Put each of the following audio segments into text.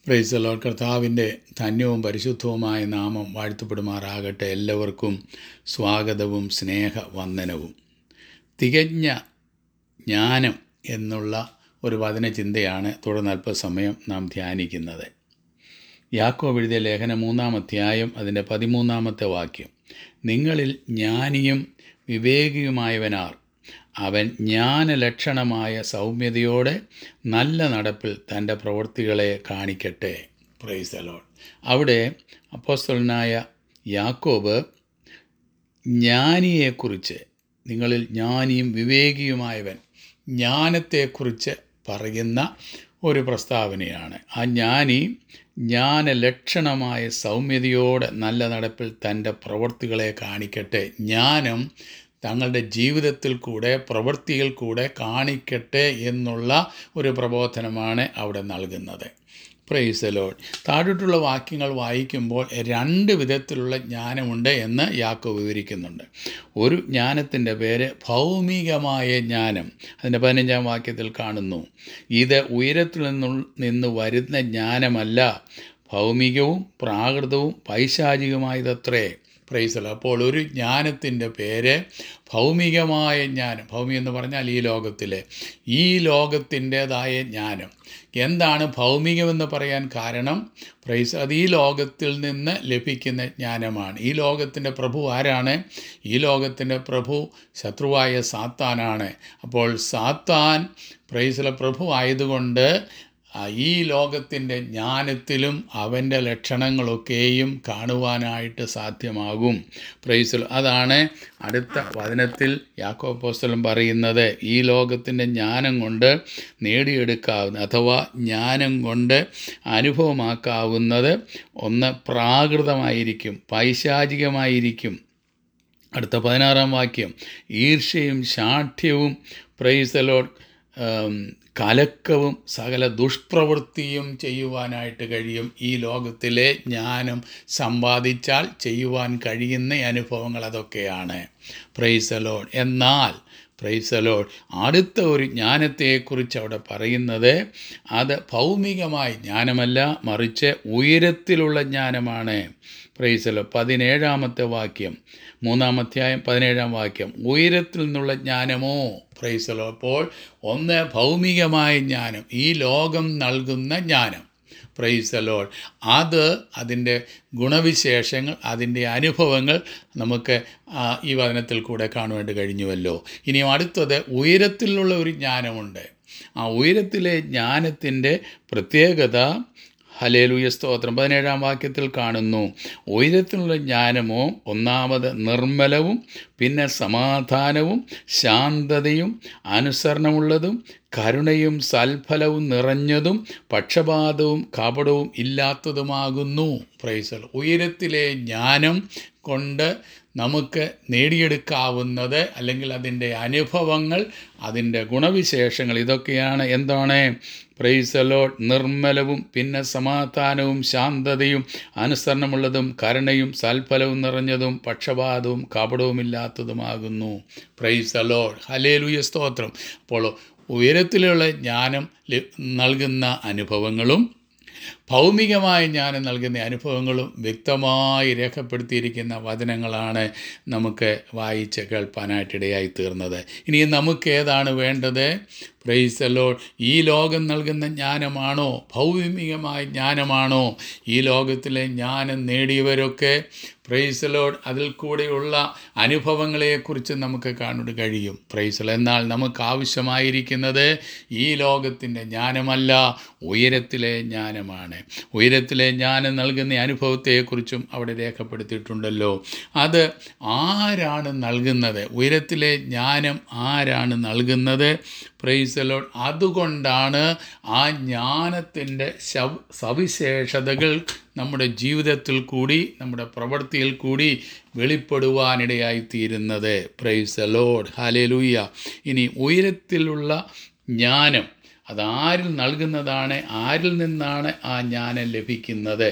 പ്രൈസലോ കർത്താവിൻ്റെ ധന്യവും പരിശുദ്ധവുമായ നാമം വാഴ്ത്തപ്പെടുമാറാകട്ടെ എല്ലാവർക്കും സ്വാഗതവും സ്നേഹവന്ദനവും തികഞ്ഞ ജ്ഞാനം എന്നുള്ള ഒരു വചനചിന്തയാണ് തുടർന്ന് അല്പസമയം നാം ധ്യാനിക്കുന്നത് യാക്കോബ് എഴുതിയ ലേഖനം മൂന്നാം അധ്യായം അതിൻ്റെ പതിമൂന്നാമത്തെ വാക്യം നിങ്ങളിൽ ജ്ഞാനിയും വിവേകിയുമായവനാർ അവൻ ജ്ഞാനലക്ഷണമായ സൗമ്യതയോടെ നല്ല നടപ്പിൽ തൻ്റെ പ്രവൃത്തികളെ കാണിക്കട്ടെ പ്രൈസ് അലോൺ അവിടെ അപ്പോസ്തലനായ യാക്കോബ് ജ്ഞാനിയെക്കുറിച്ച് നിങ്ങളിൽ ജ്ഞാനിയും വിവേകിയുമായവൻ ജ്ഞാനത്തെക്കുറിച്ച് പറയുന്ന ഒരു പ്രസ്താവനയാണ് ആ ജ്ഞാനി ജ്ഞാനലക്ഷണമായ സൗമ്യതയോടെ നല്ല നടപ്പിൽ തൻ്റെ പ്രവൃത്തികളെ കാണിക്കട്ടെ ജ്ഞാനം തങ്ങളുടെ ജീവിതത്തിൽ കൂടെ പ്രവൃത്തിയിൽ കൂടെ കാണിക്കട്ടെ എന്നുള്ള ഒരു പ്രബോധനമാണ് അവിടെ നൽകുന്നത് പ്രൈസ് ലോഡ് താഴോട്ടുള്ള വാക്യങ്ങൾ വായിക്കുമ്പോൾ രണ്ട് വിധത്തിലുള്ള ജ്ഞാനമുണ്ട് എന്ന് യാക്കോ വിവരിക്കുന്നുണ്ട് ഒരു ജ്ഞാനത്തിൻ്റെ പേര് ഭൗമികമായ ജ്ഞാനം അതിൻ്റെ പതിനഞ്ചാം വാക്യത്തിൽ കാണുന്നു ഇത് ഉയരത്തിൽ നിന്നു നിന്ന് വരുന്ന ജ്ഞാനമല്ല ഭൗമികവും പ്രാകൃതവും പൈശാചികമായതത്രേ പ്രൈസല അപ്പോൾ ഒരു ജ്ഞാനത്തിൻ്റെ പേര് ഭൗമികമായ ജ്ഞാനം ഭൗമികം എന്ന് പറഞ്ഞാൽ ഈ ലോകത്തിലെ ഈ ലോകത്തിൻ്റേതായ ജ്ഞാനം എന്താണ് ഭൗമികമെന്ന് പറയാൻ കാരണം പ്രൈസ് അത് ഈ ലോകത്തിൽ നിന്ന് ലഭിക്കുന്ന ജ്ഞാനമാണ് ഈ ലോകത്തിൻ്റെ പ്രഭു ആരാണ് ഈ ലോകത്തിൻ്റെ പ്രഭു ശത്രുവായ സാത്താനാണ് അപ്പോൾ സാത്താൻ പ്രൈസിലെ പ്രഭു ആയതുകൊണ്ട് ഈ ലോകത്തിൻ്റെ ജ്ഞാനത്തിലും അവൻ്റെ ലക്ഷണങ്ങളൊക്കെയും കാണുവാനായിട്ട് സാധ്യമാകും പ്രൈസിൽ അതാണ് അടുത്ത വചനത്തിൽ യാക്കോപ്പോസ്റ്റലം പറയുന്നത് ഈ ലോകത്തിൻ്റെ ജ്ഞാനം കൊണ്ട് നേടിയെടുക്കാവുന്ന അഥവാ ജ്ഞാനം കൊണ്ട് അനുഭവമാക്കാവുന്നത് ഒന്ന് പ്രാകൃതമായിരിക്കും പൈശാചികമായിരിക്കും അടുത്ത പതിനാറാം വാക്യം ഈർഷ്യയും ശാഠ്യവും പ്രൈസലോട്ട് കലക്കവും സകല ദുഷ്പ്രവൃത്തിയും ചെയ്യുവാനായിട്ട് കഴിയും ഈ ലോകത്തിലെ ജ്ഞാനം സമ്പാദിച്ചാൽ ചെയ്യുവാൻ കഴിയുന്ന അനുഭവങ്ങൾ അതൊക്കെയാണ് പ്രൈസലോൺ എന്നാൽ പ്രൈസലോൺ അടുത്ത ഒരു ജ്ഞാനത്തെക്കുറിച്ച് അവിടെ പറയുന്നത് അത് ഭൗമികമായ ജ്ഞാനമല്ല മറിച്ച് ഉയരത്തിലുള്ള ജ്ഞാനമാണ് പ്രൈസലോ പതിനേഴാമത്തെ വാക്യം മൂന്നാം അധ്യായം പതിനേഴാം വാക്യം ഉയരത്തിൽ നിന്നുള്ള ജ്ഞാനമോ പ്രൈസലോ അപ്പോൾ ഒന്ന് ഭൗമികമായ ജ്ഞാനം ഈ ലോകം നൽകുന്ന ജ്ഞാനം പ്രൈസലോൾ അത് അതിൻ്റെ ഗുണവിശേഷങ്ങൾ അതിൻ്റെ അനുഭവങ്ങൾ നമുക്ക് ഈ വചനത്തിൽ കൂടെ കാണുവാൻ കഴിഞ്ഞുവല്ലോ ഇനിയും അടുത്തത് ഉയരത്തിലുള്ള ഒരു ജ്ഞാനമുണ്ട് ആ ഉയരത്തിലെ ജ്ഞാനത്തിൻ്റെ പ്രത്യേകത ഹലേലുയ സ്തോത്രം പതിനേഴാം വാക്യത്തിൽ കാണുന്നു ഉയരത്തിലുള്ള ജ്ഞാനമോ ഒന്നാമത് നിർമ്മലവും പിന്നെ സമാധാനവും ശാന്തതയും അനുസരണമുള്ളതും കരുണയും സൽഫലവും നിറഞ്ഞതും പക്ഷപാതവും കപടവും ഇല്ലാത്തതുമാകുന്നു പ്രൈസൽ ഉയരത്തിലെ ജ്ഞാനം കൊണ്ട് നമുക്ക് നേടിയെടുക്കാവുന്നത് അല്ലെങ്കിൽ അതിൻ്റെ അനുഭവങ്ങൾ അതിൻ്റെ ഗുണവിശേഷങ്ങൾ ഇതൊക്കെയാണ് എന്താണ് പ്രൈസലോ നിർമ്മലവും പിന്നെ സമാധാനവും ശാന്തതയും അനുസരണമുള്ളതും കരുണയും സൽഫലവും നിറഞ്ഞതും പക്ഷപാതവും കപടവുമില്ലാത്തതുമാകുന്നു പ്രൈസലോ ഹലേലുയ സ്തോത്രം അപ്പോൾ ഉയരത്തിലുള്ള ജ്ഞാനം നൽകുന്ന അനുഭവങ്ങളും ഭൗമികമായ ജ്ഞാനം നൽകുന്ന അനുഭവങ്ങളും വ്യക്തമായി രേഖപ്പെടുത്തിയിരിക്കുന്ന വചനങ്ങളാണ് നമുക്ക് വായിച്ച് കേൾപ്പാനായിട്ടിടയായി തീർന്നത് ഇനി നമുക്ക് ഏതാണ് വേണ്ടത് പ്രൈസലോ ഈ ലോകം നൽകുന്ന ജ്ഞാനമാണോ ഭൗമികമായ ജ്ഞാനമാണോ ഈ ലോകത്തിലെ ജ്ഞാനം നേടിയവരൊക്കെ പ്രൈസലോഡ് അതിൽ കൂടെയുള്ള അനുഭവങ്ങളെക്കുറിച്ച് നമുക്ക് കാണാൻ കഴിയും പ്രൈസൽ എന്നാൽ നമുക്ക് ആവശ്യമായിരിക്കുന്നത് ഈ ലോകത്തിൻ്റെ ജ്ഞാനമല്ല ഉയരത്തിലെ ജ്ഞാനമാണ് ഉയരത്തിലെ ജ്ഞാനം നൽകുന്ന അനുഭവത്തെക്കുറിച്ചും അവിടെ രേഖപ്പെടുത്തിയിട്ടുണ്ടല്ലോ അത് ആരാണ് നൽകുന്നത് ഉയരത്തിലെ ജ്ഞാനം ആരാണ് നൽകുന്നത് പ്രൈസലോൺ അതുകൊണ്ടാണ് ആ ജ്ഞാനത്തിൻ്റെ സവിശേഷതകൾ നമ്മുടെ ജീവിതത്തിൽ കൂടി നമ്മുടെ പ്രവൃത്തിയിൽ കൂടി വെളിപ്പെടുവാനിടയായി തീരുന്നത് പ്രൈസ് ലോഡ് ഹാലേലൂയ ഇനി ഉയരത്തിലുള്ള ജ്ഞാനം അതാരിൽ നൽകുന്നതാണ് ആരിൽ നിന്നാണ് ആ ജ്ഞാനം ലഭിക്കുന്നത്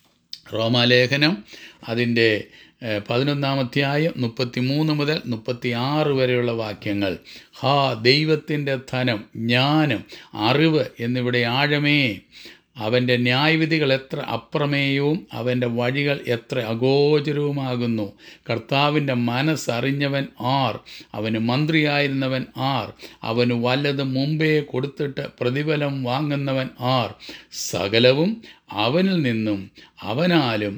റോമാലേഖനം അതിൻ്റെ ഏഹ്, പതിനൊന്നാം അധ്യായം മുപ്പത്തി മൂന്ന് മുതൽ മുപ്പത്തി ആറ് വരെയുള്ള വാക്യങ്ങൾ ഹാ ദൈവത്തിൻ്റെ ധനം ജ്ഞാനം അറിവ് എന്നിവിടെ ആഴമേ അവൻ്റെ ന്യായവിധികൾ എത്ര അപ്രമേയവും അവൻ്റെ വഴികൾ എത്ര അഗോചരവുമാകുന്നു കർത്താവിൻ്റെ മനസ്സറിഞ്ഞവൻ ആർ അവന് മന്ത്രിയായിരുന്നവൻ ആർ അവന് വല്ലത് മുമ്പേ കൊടുത്തിട്ട് പ്രതിഫലം വാങ്ങുന്നവൻ ആർ സകലവും അവനിൽ നിന്നും അവനാലും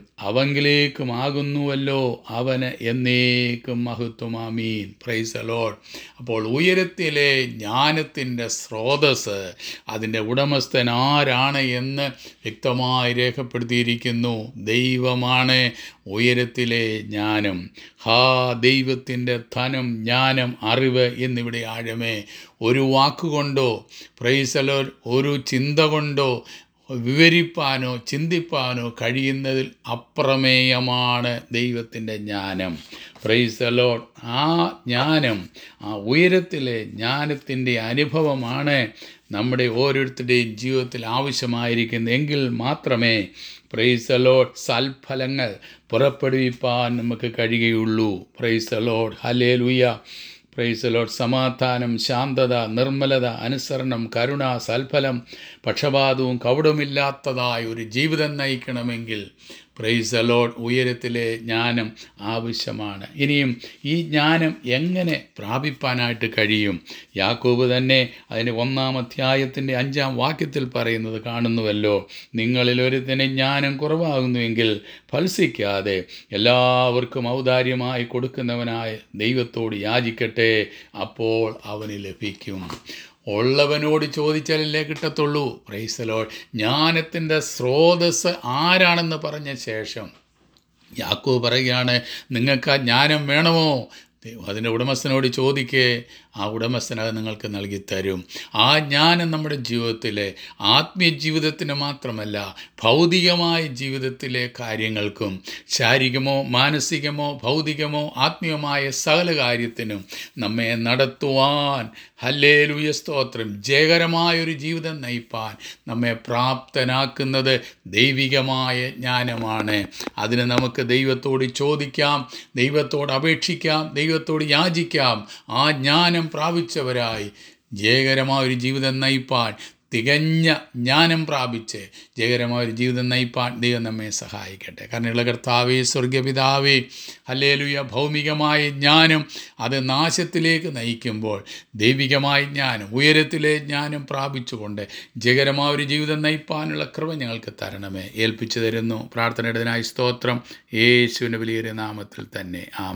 അവങ്കിലേക്കുമാകുന്നുവല്ലോ അവന് എന്നേക്കും മഹത്വമാമീൻ പ്രൈസ് അലോഡ് അപ്പോൾ ഉയരത്തിലെ ജ്ഞാനത്തിൻ്റെ സ്രോതസ് അതിൻ്റെ ഉടമസ്ഥൻ ആരാണ് എന്ന് വ്യക്തമായി രേഖപ്പെടുത്തിയിരിക്കുന്നു ദൈവമാണ് ഉയരത്തിലെ ജ്ഞാനം ഹാ ദൈവത്തിൻ്റെ ധനം ജ്ഞാനം അറിവ് എന്നിവിടെ ആഴമേ ഒരു വാക്കുകൊണ്ടോ പ്രൈസലോ ഒരു ചിന്ത കൊണ്ടോ വിവരിപ്പാനോ ചിന്തിപ്പാനോ കഴിയുന്നതിൽ അപ്രമേയമാണ് ദൈവത്തിൻ്റെ ജ്ഞാനം പ്രൈസ് ലോഡ് ആ ജ്ഞാനം ആ ഉയരത്തിലെ ജ്ഞാനത്തിൻ്റെ അനുഭവമാണ് നമ്മുടെ ഓരോരുത്തരുടെയും ജീവിതത്തിൽ ആവശ്യമായിരിക്കുന്നത് എങ്കിൽ മാത്രമേ പ്രൈസ് ലോഡ് സൽഫലങ്ങൾ പുറപ്പെടുവിപ്പാൻ നമുക്ക് കഴിയുകയുള്ളൂ പ്രൈസ് ലോഡ് ഹലേ ലുയ്യ പ്രൈസ് ലോഡ് സമാധാനം ശാന്തത നിർമ്മലത അനുസരണം കരുണ സൽഫലം പക്ഷപാതവും കൗടമില്ലാത്തതായ ഒരു ജീവിതം നയിക്കണമെങ്കിൽ പ്രൈസ് ലോഡ് ഉയരത്തിലെ ജ്ഞാനം ആവശ്യമാണ് ഇനിയും ഈ ജ്ഞാനം എങ്ങനെ പ്രാപിപ്പാനായിട്ട് കഴിയും യാക്കോബ് തന്നെ അതിന് ഒന്നാം അധ്യായത്തിൻ്റെ അഞ്ചാം വാക്യത്തിൽ പറയുന്നത് കാണുന്നുവല്ലോ നിങ്ങളിൽ ഒരുത്തിന് ജ്ഞാനം കുറവാകുന്നുവെങ്കിൽ ഫൽസിക്കാതെ എല്ലാവർക്കും ഔദാര്യമായി കൊടുക്കുന്നവനായ ദൈവത്തോട് യാചിക്കട്ടെ അപ്പോൾ അവന് ലഭിക്കും ഉള്ളവനോട് ചോദിച്ചാലല്ലേ കിട്ടത്തുള്ളൂ പ്രൈസലോ ജ്ഞാനത്തിൻ്റെ സ്രോതസ് ആരാണെന്ന് പറഞ്ഞ ശേഷം യാക്കോ പറയുകയാണ് നിങ്ങൾക്ക് ആ ജ്ഞാനം വേണമോ അതിൻ്റെ ഉടമസ്ഥനോട് ചോദിക്കേ ആ ഉടമസ്ഥൻ അത് നിങ്ങൾക്ക് നൽകി തരും ആ ജ്ഞാനം നമ്മുടെ ജീവിതത്തിലെ ആത്മീയ ജീവിതത്തിന് മാത്രമല്ല ഭൗതികമായ ജീവിതത്തിലെ കാര്യങ്ങൾക്കും ശാരീരികമോ മാനസികമോ ഭൗതികമോ ആത്മീയമായ സകല കാര്യത്തിനും നമ്മെ നടത്തുവാൻ ഹല്ലേലൂയ സ്തോത്രം ജയകരമായൊരു ജീവിതം നയിപ്പാൻ നമ്മെ പ്രാപ്തനാക്കുന്നത് ദൈവികമായ ജ്ഞാനമാണ് അതിന് നമുക്ക് ദൈവത്തോട് ചോദിക്കാം ദൈവത്തോട് അപേക്ഷിക്കാം ദൈവത്തോട് യാചിക്കാം ആ ജ്ഞാനം പ്രാപിച്ചവരായി ജയകരമായ ഒരു ജീവിതം നയിപ്പാൻ തികഞ്ഞ ജ്ഞാനം പ്രാപിച്ച് ജയകരമായ ഒരു ജീവിതം നയിപ്പാൻ ദൈവം നമ്മെ സഹായിക്കട്ടെ കാരണം കർത്താവേ സ്വർഗപിതാവേ ഹല്ലേലുയ ഭൗമികമായ ജ്ഞാനം അത് നാശത്തിലേക്ക് നയിക്കുമ്പോൾ ദൈവികമായ ജ്ഞാനം ഉയരത്തിലെ ജ്ഞാനം പ്രാപിച്ചുകൊണ്ട് ജയകരമായ ഒരു ജീവിതം നയിപ്പാനുള്ള കൃപ ഞങ്ങൾക്ക് തരണമേ ഏൽപ്പിച്ചു തരുന്നു പ്രാർത്ഥനയുടേതിനായി സ്തോത്രം യേശുവിൻ്റെ വലിയൊരു നാമത്തിൽ തന്നെ ആ